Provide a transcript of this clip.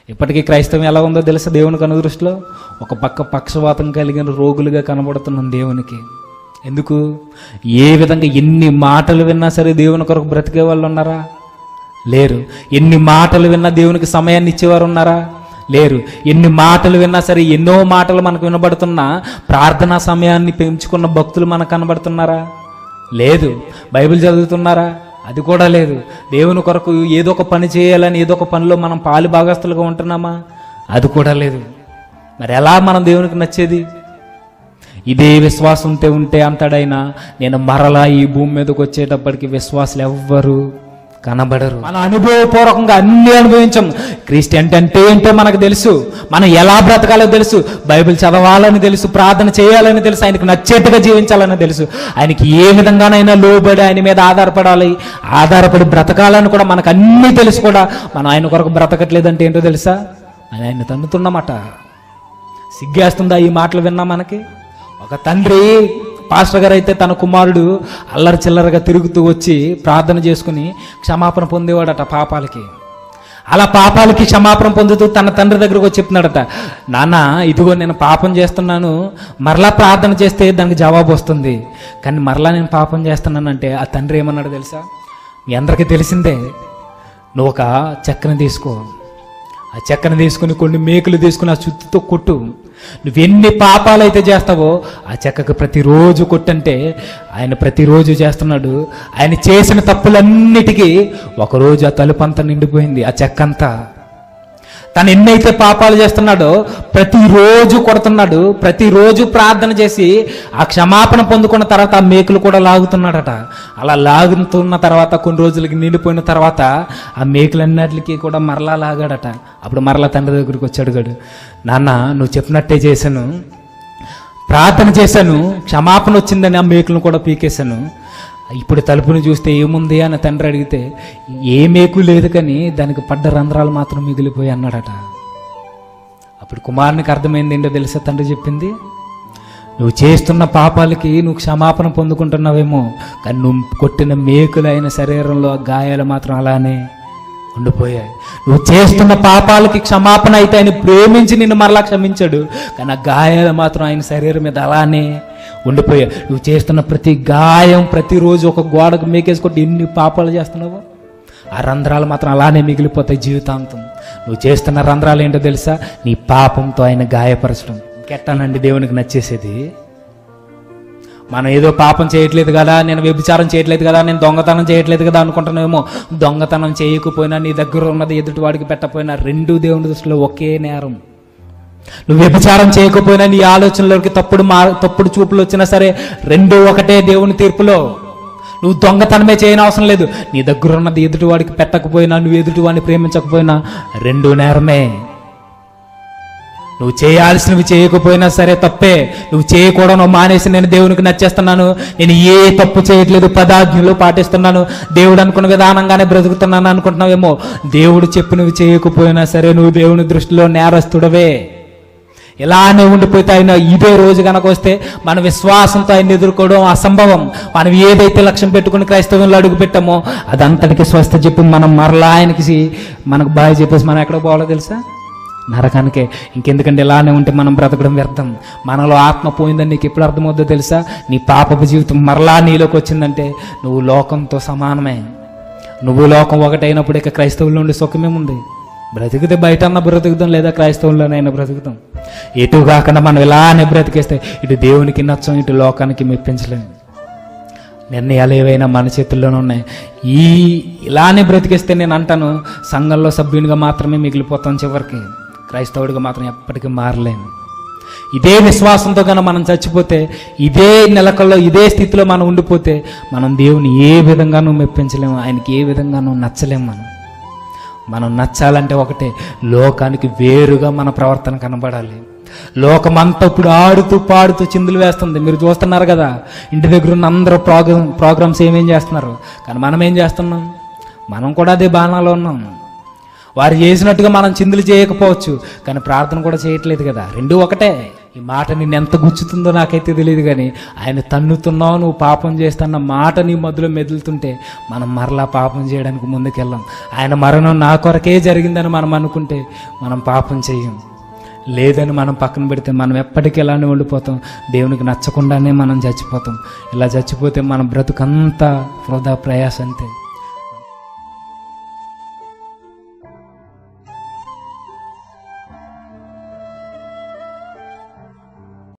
ఇప్పటికీ క్రైస్తవం ఎలా ఉందో తెలుసా దేవుని కను దృష్టిలో ఒక పక్క పక్షవాతం కలిగిన రోగులుగా కనబడుతున్నాం దేవునికి ఎందుకు ఏ విధంగా ఎన్ని మాటలు విన్నా సరే దేవుని కొరకు బ్రతికే వాళ్ళు ఉన్నారా లేరు ఎన్ని మాటలు విన్నా దేవునికి సమయాన్ని ఇచ్చేవారు ఉన్నారా లేరు ఎన్ని మాటలు విన్నా సరే ఎన్నో మాటలు మనకు వినబడుతున్నా ప్రార్థనా సమయాన్ని పెంచుకున్న భక్తులు మనకు కనబడుతున్నారా లేదు బైబిల్ చదువుతున్నారా అది కూడా లేదు దేవుని కొరకు ఏదో ఒక పని చేయాలని ఏదో ఒక పనిలో మనం పాలు భాగస్తులుగా ఉంటున్నామా అది కూడా లేదు మరి ఎలా మనం దేవునికి నచ్చేది ఇదే విశ్వాసం ఉంటే ఉంటే అంతడైనా నేను మరలా ఈ భూమి మీదకి వచ్చేటప్పటికి విశ్వాసులు ఎవ్వరు కనబడరు మన అనుభవపూర్వకంగా అన్ని అనుభవించాం క్రిస్టియన్ అంటే ఏంటో మనకు తెలుసు మనం ఎలా బ్రతకాలో తెలుసు బైబిల్ చదవాలని తెలుసు ప్రార్థన చేయాలని తెలుసు ఆయనకు నచ్చేట్టుగా జీవించాలని తెలుసు ఆయనకి ఏ విధంగానైనా లోబడి ఆయన మీద ఆధారపడాలి ఆధారపడి బ్రతకాలని కూడా మనకు అన్నీ తెలుసు కూడా మనం ఆయన కొరకు బ్రతకట్లేదంటే ఏంటో తెలుసా ఆయన ఆయన తన్నుతున్నమాట సిగ్గేస్తుందా ఈ మాటలు విన్నా మనకి ఒక తండ్రి పాస్టర్ గారు అయితే తన కుమారుడు అల్లరి చిల్లరగా తిరుగుతూ వచ్చి ప్రార్థన చేసుకుని క్షమాపణ పొందేవాడట పాపాలకి అలా పాపాలకి క్షమాపణ పొందుతూ తన తండ్రి దగ్గరకు వచ్చి చెప్తున్నాడట నాన్న ఇదిగో నేను పాపం చేస్తున్నాను మరలా ప్రార్థన చేస్తే దానికి జవాబు వస్తుంది కానీ మరలా నేను పాపం చేస్తున్నానంటే ఆ తండ్రి ఏమన్నాడు తెలుసా మీ అందరికీ తెలిసిందే నువ్వు ఒక చెక్కని తీసుకో ఆ చెక్కను తీసుకుని కొన్ని మేకులు తీసుకుని ఆ చుట్టుతో కొట్టు నువ్వెన్ని పాపాలు అయితే చేస్తావో ఆ చెక్కకు ప్రతిరోజు కొట్టంటే ఆయన ప్రతిరోజు చేస్తున్నాడు ఆయన చేసిన తప్పులన్నిటికీ ఒకరోజు ఆ తలుపంతా నిండిపోయింది ఆ చెక్కంతా తను ఎన్నైతే పాపాలు చేస్తున్నాడో ప్రతిరోజు కొడుతున్నాడు ప్రతిరోజు ప్రార్థన చేసి ఆ క్షమాపణ పొందుకున్న తర్వాత ఆ మేకులు కూడా లాగుతున్నాడట అలా లాగుతున్న తర్వాత కొన్ని రోజులకి నిండిపోయిన తర్వాత ఆ మేకులన్నిటికీ కూడా మరలా లాగాడట అప్పుడు మరలా తండ్రి దగ్గరికి వచ్చాడు గడు నాన్న నువ్వు చెప్పినట్టే చేశాను ప్రార్థన చేశాను క్షమాపణ వచ్చిందని ఆ మేకులను కూడా పీకేశాను ఇప్పుడు తలుపుని చూస్తే ఏముంది అని తండ్రి అడిగితే ఏ మేకు లేదు కానీ దానికి పడ్డ రంధ్రాలు మాత్రం మిగిలిపోయి అన్నాడట అప్పుడు కుమారునికి అర్థమైంది ఏంటో తెలుసా తండ్రి చెప్పింది నువ్వు చేస్తున్న పాపాలకి నువ్వు క్షమాపణ పొందుకుంటున్నావేమో కానీ నువ్వు కొట్టిన మేకులైన శరీరంలో ఆ గాయాలు మాత్రం అలానే ఉండిపోయాయి నువ్వు చేస్తున్న పాపాలకి క్షమాపణ అయితే ఆయన ప్రేమించి నిన్ను మరలా క్షమించాడు కానీ ఆ గాయాలు మాత్రం ఆయన శరీరం మీద అలానే ఉండిపోయాయి నువ్వు చేస్తున్న ప్రతి గాయం ప్రతిరోజు ఒక గోడకు మేకేసుకుంటే ఎన్ని పాపాలు చేస్తున్నావు ఆ రంధ్రాలు మాత్రం అలానే మిగిలిపోతాయి జీవితాంతం నువ్వు చేస్తున్న రంధ్రాలు ఏంటో తెలుసా నీ పాపంతో ఆయన గాయపరచడం ఇంకెట్టానండి దేవునికి నచ్చేసేది మనం ఏదో పాపం చేయట్లేదు కదా నేను వ్యభిచారం చేయట్లేదు కదా నేను దొంగతనం చేయట్లేదు కదా అనుకుంటున్నామేమో దొంగతనం చేయకపోయినా నీ దగ్గర ఉన్నది ఎదుటివాడికి పెట్టకపోయినా రెండు దేవుని దృష్టిలో ఒకే నేరం నువ్వు వ్యభిచారం చేయకపోయినా నీ ఆలోచనలోకి తప్పుడు మా తప్పుడు చూపులు వచ్చినా సరే రెండు ఒకటే దేవుని తీర్పులో నువ్వు దొంగతనమే చేయని అవసరం లేదు నీ దగ్గర ఉన్నది ఎదుటివాడికి పెట్టకపోయినా నువ్వు ఎదుటివాడిని ప్రేమించకపోయినా రెండు నేరమే నువ్వు చేయాల్సినవి చేయకపోయినా సరే తప్పే నువ్వు చేయకూడదు మానేసి నేను దేవునికి నచ్చేస్తున్నాను నేను ఏ తప్పు చేయట్లేదు పదాజ్ఞలు పాటిస్తున్నాను దేవుడు అనుకున్న విధానంగానే బ్రతుకుతున్నాను అనుకుంటున్నావేమో దేవుడు చెప్పినవి చేయకపోయినా సరే నువ్వు దేవుని దృష్టిలో నేరస్తుడవే ఇలానే ఉండిపోతే ఆయన ఇదే రోజు కనుక వస్తే మన విశ్వాసంతో ఆయన ఎదుర్కోవడం అసంభవం మనం ఏదైతే లక్ష్యం పెట్టుకుని క్రైస్తవంలో అడుగు పెట్టామో అదంతటికి స్వస్థ చెప్పి మనం మరలా ఆయనకి మనకు బాగా చెప్పేసి మనం ఎక్కడ పోవాలో తెలుసా నరకానికే ఇంకెందుకంటే ఇలానే ఉంటే మనం బ్రతకడం వ్యర్థం మనలో ఆత్మ పోయిందని నీకు ఎప్పుడు అర్థమవుద్దో తెలుసా నీ పాపపు జీవితం మరలా నీలోకి వచ్చిందంటే నువ్వు లోకంతో సమానమే నువ్వు లోకం ఒకటైనప్పుడు ఇక క్రైస్తవుల నుండి సుఖమేముంది బ్రతికితే బయట అన్న బ్రతుకుతాం లేదా క్రైస్తవుల్లోనైనా బ్రతుకుతాం ఎటు కాకుండా మనం ఇలానే బ్రతికేస్తే ఇటు దేవునికి నచ్చం ఇటు లోకానికి మెప్పించలేము నిర్ణయాలు ఏవైనా మన చేతుల్లోనే ఉన్నాయి ఈ ఇలానే బ్రతికేస్తే నేను అంటాను సంఘంలో సభ్యునిగా మాత్రమే మిగిలిపోతాం చివరికి క్రైస్తవుడిగా మాత్రం ఎప్పటికీ మారలేము ఇదే విశ్వాసంతో కనుక మనం చచ్చిపోతే ఇదే నెలకల్లో ఇదే స్థితిలో మనం ఉండిపోతే మనం దేవుని ఏ విధంగానూ మెప్పించలేము ఆయనకి ఏ విధంగానూ నచ్చలేము మనం మనం నచ్చాలంటే ఒకటే లోకానికి వేరుగా మన ప్రవర్తన కనబడాలి లోకమంతా ఇప్పుడు ఆడుతూ పాడుతూ చిందులు వేస్తుంది మీరు చూస్తున్నారు కదా ఇంటి దగ్గర ఉన్న అందరూ ప్రోగ్రామ్ ప్రోగ్రామ్స్ ఏమేం చేస్తున్నారు కానీ మనం ఏం చేస్తున్నాం మనం కూడా అదే బాణాలో ఉన్నాం వారు చేసినట్టుగా మనం చిందులు చేయకపోవచ్చు కానీ ప్రార్థన కూడా చేయట్లేదు కదా రెండు ఒకటే ఈ మాట నిన్ను ఎంత గుచ్చుతుందో నాకైతే తెలియదు కానీ ఆయన తన్నుతున్నావు నువ్వు పాపం చేస్తున్న మాట నీ మధ్యలో మెదులుతుంటే మనం మరలా పాపం చేయడానికి ముందుకెళ్ళాం ఆయన మరణం నా కొరకే జరిగిందని మనం అనుకుంటే మనం పాపం చేయం లేదని మనం పక్కన పెడితే మనం ఎప్పటికీ ఇలానే ఉండిపోతాం దేవునికి నచ్చకుండానే మనం చచ్చిపోతాం ఇలా చచ్చిపోతే మన బ్రతుకంతా వృధా ప్రయాస అంతే